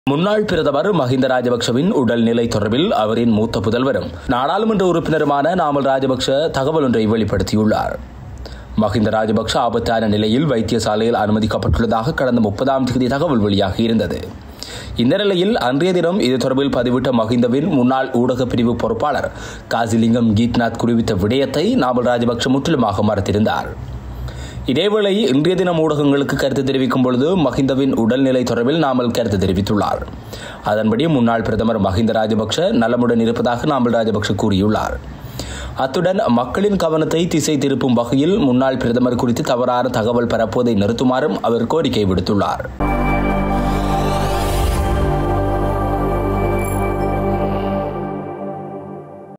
முன்னாள் பிரதமர் மஹிந்த ராஜபக்சவின் உடல்நிலை தொடர்பில் அவரின் மூத்த புதல்வரும் நாடாளுமன்ற உறுப்பினருமான நாமல் ராஜபக்ச தகவல் ஒன்றை வெளிப்படுத்தியுள்ளார் மஹிந்த ராஜபக்ஷ ஆபத்தான நிலையில் வைத்தியசாலையில் அனுமதிக்கப்பட்டுள்ளதாக கடந்த முப்பதாம் தேதி தகவல் வெளியாகியிருந்தது இந்த நிலையில் அன்றைய தினம் இது தொடர்பில் பதிவிட்ட மஹிந்தவின் முன்னாள் ஊடக பிரிவு பொறுப்பாளர் காசிலிங்கம் கீத்நாத் குறிவித்த விடயத்தை நாமல் ராஜபக்ஷ முற்றிலுமாக மறுத்திருந்தார் இதேவேளை இன்றைய தினம் ஊடகங்களுக்கு கருத்து தெரிவிக்கும் பொழுது மஹிந்தவின் உடல்நிலை தொடர்பில் நாமல் கருத்து தெரிவித்துள்ளார் அதன்படி முன்னாள் பிரதமர் மஹிந்த ராஜபக்ஷ நலமுடன் இருப்பதாக நாமல் ராஜபக்ஷ கூறியுள்ளார் அத்துடன் மக்களின் கவனத்தை திசை திருப்பும் வகையில் முன்னாள் பிரதமர் குறித்து தவறான தகவல் பரப்புவதை நிறுத்துமாறும் அவர் கோரிக்கை விடுத்துள்ளார்